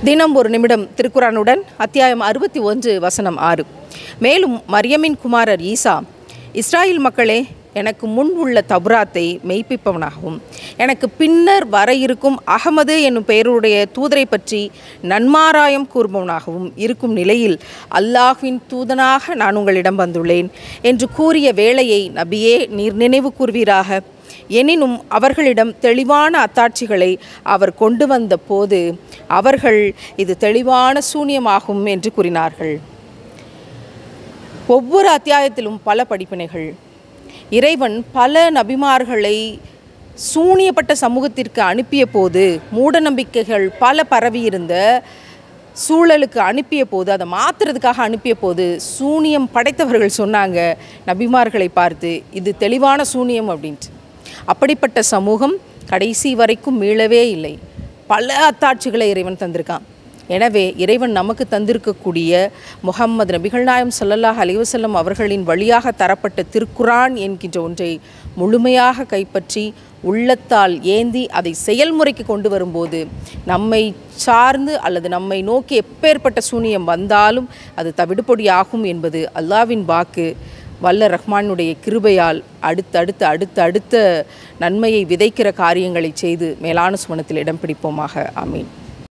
தினம் ஒரு நிமிடம் திருக்குறானுடன் அத்தியாயம் அறுபத்தி ஒன்று வசனம் ஆறு மேலும் மரியமின் குமாரர் ஈசா இஸ்ராயேல் மக்களே எனக்கு முன் உள்ள தபுராத்தை மெய்ப்பிப்பவனாகவும் எனக்கு பின்னர் வர இருக்கும் அகமது என்னும் பெயருடைய தூதரை பற்றி நன்மாராயம் கூறுபவனாகவும் இருக்கும் நிலையில் அல்லாஹ்வின் தூதனாக நான் உங்களிடம் வந்துள்ளேன் என்று கூறிய வேளையை நபியே நீர் நினைவு கூர்வீராக எனினும் அவர்களிடம் தெளிவான அத்தாட்சிகளை அவர் கொண்டு வந்த போது அவர்கள் இது தெளிவான சூனியமாகும் என்று கூறினார்கள் ஒவ்வொரு அத்தியாயத்திலும் பல படிப்பினைகள் இறைவன் பல நபிமார்களை சூனியப்பட்ட சமூகத்திற்கு அனுப்பிய போது மூடநம்பிக்கைகள் பல பரவியிருந்த சூழலுக்கு அனுப்பிய போது அதை மாற்றுறதுக்காக அனுப்பிய போது சூனியம் படைத்தவர்கள் சொன்னாங்க நபிமார்களை பார்த்து இது தெளிவான சூனியம் அப்படின்ட்டு அப்படிப்பட்ட சமூகம் கடைசி வரைக்கும் மீளவே இல்லை பல அத்தாட்சிகளை இறைவன் தந்திருக்கான் எனவே இறைவன் நமக்கு தந்திருக்கக்கூடிய முகம்மது நபிகள் நாயம் ஸல்லல்லாஹு அலைஹி வஸல்லம் அவர்களின் வழியாக தரப்பட்ட திருக்குரான் என்கின்ற ஒன்றை முழுமையாக கைப்பற்றி உள்ளத்தால் ஏந்தி அதை செயல்முறைக்கு கொண்டு வரும்போது நம்மை சார்ந்து அல்லது நம்மை நோக்கி எப்பேற்பட்ட சூனியம் வந்தாலும் அது தவிடுபொடியாகும் என்பது அல்லாவின் வாக்கு வல்ல ரஹ்மானுடைய கிருபையால் அடுத்தடுத்து அடுத்த அடுத்த நன்மையை விதைக்கிற காரியங்களை செய்து மேலான சுவனத்தில் இடம் பிடிப்போமாக ஆமீன்